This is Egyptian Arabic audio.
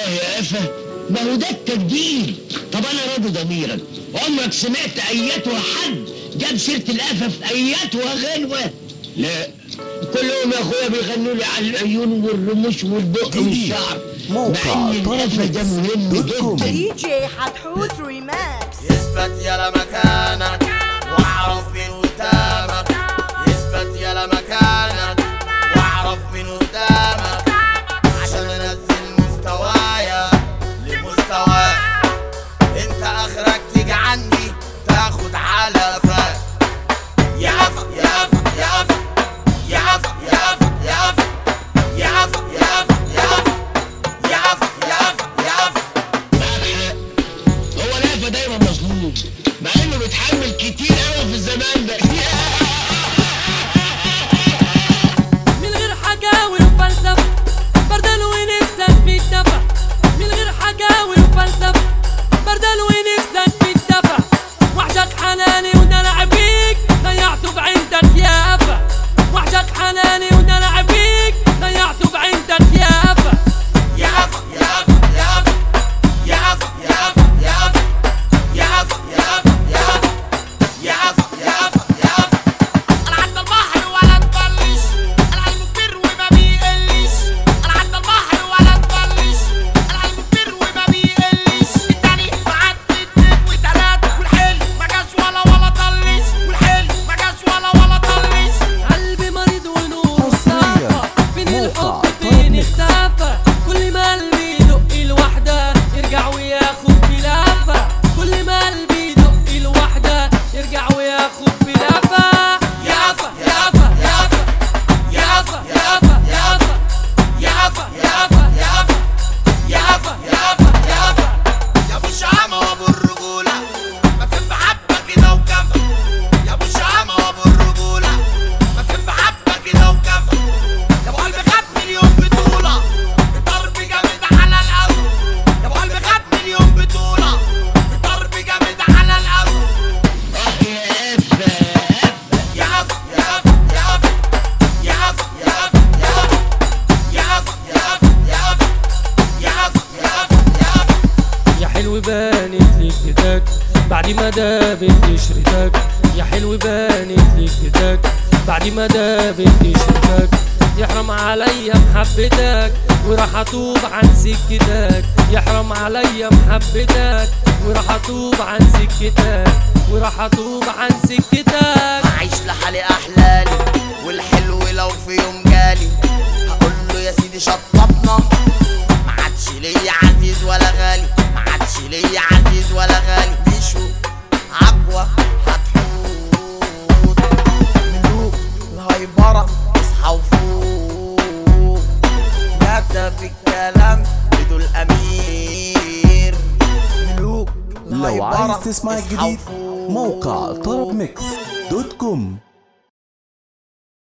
يا قفا ما هو ده التجديد طب انا راضي ضميرك عمرك سمعت اياتها حد جاب سيره القفا في اياتها غنوه لا كلهم يا اخويا بيغنوا لي على العيون والرموش والبق جديد. والشعر موقع مع ان طرب القفا ده ميكس مهم دوت كوم. جدا دي جي حتحوت ريماكس يثبت يلا مكانك واعرف مين قدامك يثبت يلا مكانك واعرف مين قدامك عشان انزل مستوايا لمستواك انت اخرك تيجي عندي تاخد على قفاك يا قفا يا قفا يا قفا يا قفا يا قفا يا قفا يا قفا يا قفا يا قفا يا قفا يا قفا يا قفا معاك حق هو القفا دايما مظلوم مع انه بيتحمل كتير قوي في الزمان ده من غير حكاوي وفلسفة بردل ونفسك في الدفع من غير حكاوي وفلسفة بردل ونفسك في الدفع وحشك حناني ودلع بيك ضيعته بعندك يا أبا وحشك حناني ودلع بيك ضيعته بعندك يا أبا يا قفا يا قفا يا قفا يا قفا يا قفا يا قفا يا قفا يا قفا يا قفا يا قفا يا قفا يا قفا انا عند البحر ولا تبلش انا على المكبر وما بيقلش انا عند البحر ولا تبلش انا على المكبر وما بيقلش التاني معدي اتنين وتلاته والحلو ما جاش ولا ولا طلش والحلو ما جاش ولا ولا طلش قلبي مريض ونور حصرياً صافى فين موقع الحب طرب فين ميكس. اختفى كل ما قلبي يدق الوحدة يرجع وياخد بلافة كل ما قلبي يدق الوحدة يرجع وياخد بلافة يا قفا يا قفا يا قفا يا قفا يا قفا يا قفا يا قفا يا قفا يا قفا يا قفا يا قفا يا قفا يا ابو الشهامة وابو الرجولة ما تلف حبة كده وكفى يا ابو الشهامة وابو الرجولة ما تلف حبة كده وكفى يا ابو قلب خد مليون بطولة في ضرب جامد على القلب يا ابو قلب خد مليون بطولة في ضرب جامد على القلب اه يا قفا يا قفا يا قفا يا قفا يا قفا يا قفا يا قفا يا قفا يا قفا يا قفا يا قفا يا قفا يا حلو بانت ليك ايدك بعد ما دابت قشرتك يا حلو بانت ليك ايدك بعد ما دابت قشرتك يحرم عليا محبتك وراح اتوب عن سكتك يحرم عليا محبتك وراح اتوب عن سكتك وراح اتوب عن سكتك هعيش لحالي احلالي والحلو لو في يوم جالي هقول له يا سيدي شطبنا ما عادش ليا عزيز ولا غالي ما عادش ليا عزيز ولا غالي بيشو عقوة هتحوط ملوك الهيبرة اصحى وفوق كتب الكلام بدون امير ملوك لو الهيبرة عايز تسمع اصحى الجديد وفوق. موقع طرب ميكس دوت كوم